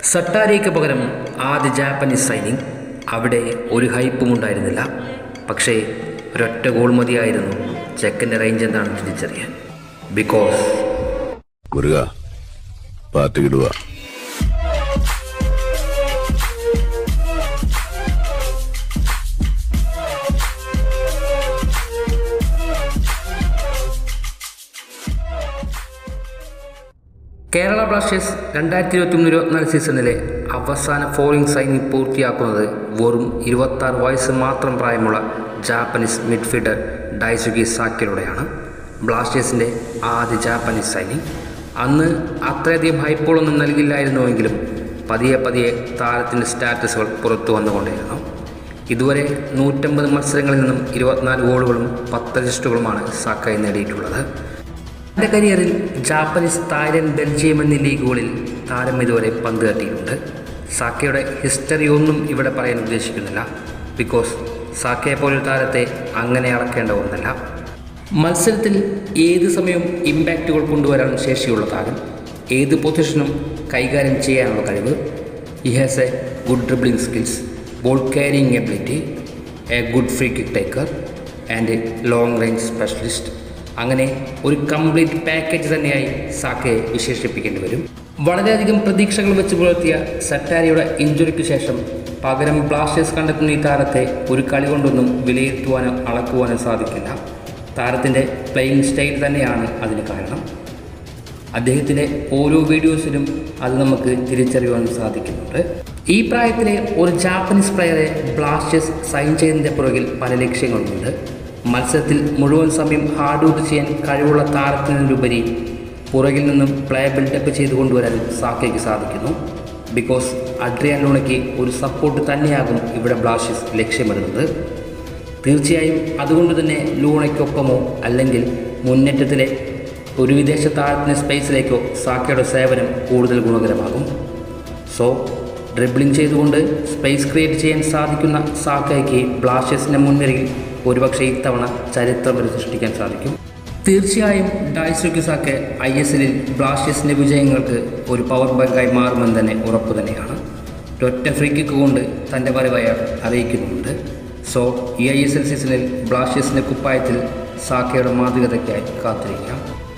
സട്ടാരിക്ക് പകരം ആദ്യ Japanese signing അവിടെ ഒരു ഹൈപ്പും ഉണ്ടായിരുന്നില്ല പക്ഷേ ഒരൊറ്റ ഗോൾ മതിയായിരുന്നു ചെക്കൻ്റെ റേഞ്ച് എന്താണെന്ന് തിരിച്ചറിയാൻ ബിക്കോസ് മുരുക പാർട്ടിക്കിടുക കേരള ബ്ലാസ്റ്റേഴ്സ് രണ്ടായിരത്തി ഇരുപത്തി മൂന്ന് ഇരുപത്തിനാല് സീസണിലെ അവസാന ഫോറിംഗ് സൈനിങ് പൂർത്തിയാക്കുന്നത് വെറും ഇരുപത്താറ് വയസ്സ് മാത്രം പ്രായമുള്ള ജാപ്പനീസ് മിഡ്ഫീൽഡർ ഡൈസുഗി സാക്കിലൂടെയാണ് ബ്ലാസ്റ്റേഴ്സിൻ്റെ ആദ്യ ജാപ്പനീസ് സൈനിങ് അന്ന് അത്രയധികം ഹൈപ്പോളൊന്നും നൽകില്ലായിരുന്നുവെങ്കിലും പതിയെ പതിയെ താരത്തിൻ്റെ സ്റ്റാറ്റസുകൾ പുറത്തു വന്നുകൊണ്ടിരുന്നു ഇതുവരെ നൂറ്റമ്പത് മത്സരങ്ങളിൽ നിന്നും ഇരുപത്തിനാല് ഗോളുകളും പത്ത് അസിസ്റ്റുകളുമാണ് സാക്കായി നേടിയിട്ടുള്ളത് തൻ്റെ കരിയറിൽ ജാപ്പനീസ് തായ്ലൻഡ് ബെൽജിയം എന്നീ ലീഗുകളിൽ താരം ഇതുവരെ പന്ത് തട്ടിയിട്ടുണ്ട് സാക്കയുടെ ഹിസ്റ്ററി ഒന്നും ഇവിടെ പറയാൻ ഉദ്ദേശിക്കുന്നില്ല ബിക്കോസ് സാക്കയെ പോലൊരു താരത്തെ അങ്ങനെ അളക്കേണ്ട ഒന്നല്ല മത്സരത്തിൽ ഏത് സമയവും ഇമ്പാക്റ്റുകൾ കൊണ്ടുവരാൻ ശേഷിയുള്ള താരം ഏത് പൊസിഷനും കൈകാര്യം ചെയ്യാനുള്ള കഴിവ് ഈ has a good dribbling skills ball carrying ability a good free kick taker and long range specialist അങ്ങനെ ഒരു കംപ്ലീറ്റ് പാക്കേജ് തന്നെയായി സാക്കയെ വിശേഷിപ്പിക്കേണ്ടി വരും വളരെയധികം പ്രതീക്ഷകൾ വെച്ച് പുലർത്തിയ സറ്റാരിയുടെ ഇഞ്ചുറിക്ക് ശേഷം പകരം ബ്ലാസ്റ്റേഴ്സ് കണ്ടെത്തുന്ന ഈ താരത്തെ ഒരു കളി കൊണ്ടൊന്നും വിലയിരുത്തുവാനോ അളക്കുവാനോ സാധിക്കില്ല താരത്തിൻ്റെ പ്ലേയിങ് സ്റ്റൈൽ തന്നെയാണ് അതിന് കാരണം അദ്ദേഹത്തിൻ്റെ ഓരോ വീഡിയോസിലും അത് നമുക്ക് തിരിച്ചറിയുവാൻ സാധിക്കുന്നുണ്ട് ഈ പ്രായത്തിലെ ഒരു ജാപ്പനീസ് പ്ലെയറെ ബ്ലാസ്റ്റേഴ്സ് സൈൻ ചെയ്യുന്നതിൻ്റെ പുറകിൽ പല ലക്ഷ്യങ്ങളുമുണ്ട് മത്സരത്തിൽ മുഴുവൻ സമയം ഹാർഡ് വർക്ക് ചെയ്യാൻ കഴിവുള്ള താരത്തിനുപരി പുറകിൽ നിന്നും പ്ലേ ബിൽഡപ്പ് ചെയ്തു കൊണ്ടുവരാൻ സാക്കയ്ക്ക് സാധിക്കുന്നു ബിക്കോസ് അഡ്രിയാൻ ലൂണയ്ക്ക് ഒരു സപ്പോർട്ട് തന്നെയാകും ഇവിടെ ബ്ലാസ്റ്റേഴ്സ് ലക്ഷ്യമിടുന്നത് തീർച്ചയായും അതുകൊണ്ട് തന്നെ ലൂണയ്ക്കൊപ്പമോ അല്ലെങ്കിൽ മുന്നേറ്റത്തിലെ ഒരു വിദേശ താരത്തിന് സ്പേസിലേക്കോ സാക്കയുടെ സേവനം കൂടുതൽ ഗുണകരമാകും സോ ഡ്രിബ്ലിംഗ് ചെയ്തുകൊണ്ട് സ്പേസ് ക്രിയേറ്റ് ചെയ്യാൻ സാധിക്കുന്ന സാക്കയ്ക്ക് ബ്ലാസ്റ്റേഴ്സിൻ്റെ മുൻനിരയിൽ ഒരുപക്ഷെ ഇത്തവണ ചരിത്രം വരെ സൃഷ്ടിക്കാൻ സാധിക്കും തീർച്ചയായും ഡായ്സുക്കി സാക്കെ ഐ എസ് എല്ലിൽ ബ്ലാസ്റ്റേഴ്സിൻ്റെ വിജയങ്ങൾക്ക് ഒരു പവർ ബാങ്കായി മാറുമെന്ന് തന്നെ ഉറപ്പ് തന്നെയാണ് ഒറ്റ ഫ്രീ കിക്ക് കൊണ്ട് തൻ്റെ വരവ് അയാൾ അറിയിക്കുന്നുണ്ട് സോ ഈ ഐ എസ് എൽ സീസണിൽ ബ്ലാസ്റ്റേഴ്സിൻ്റെ കുപ്പായത്തിൽ സാക്കയുടെ മാതൃകതയ്ക്കായി കാത്തിരിക്കാം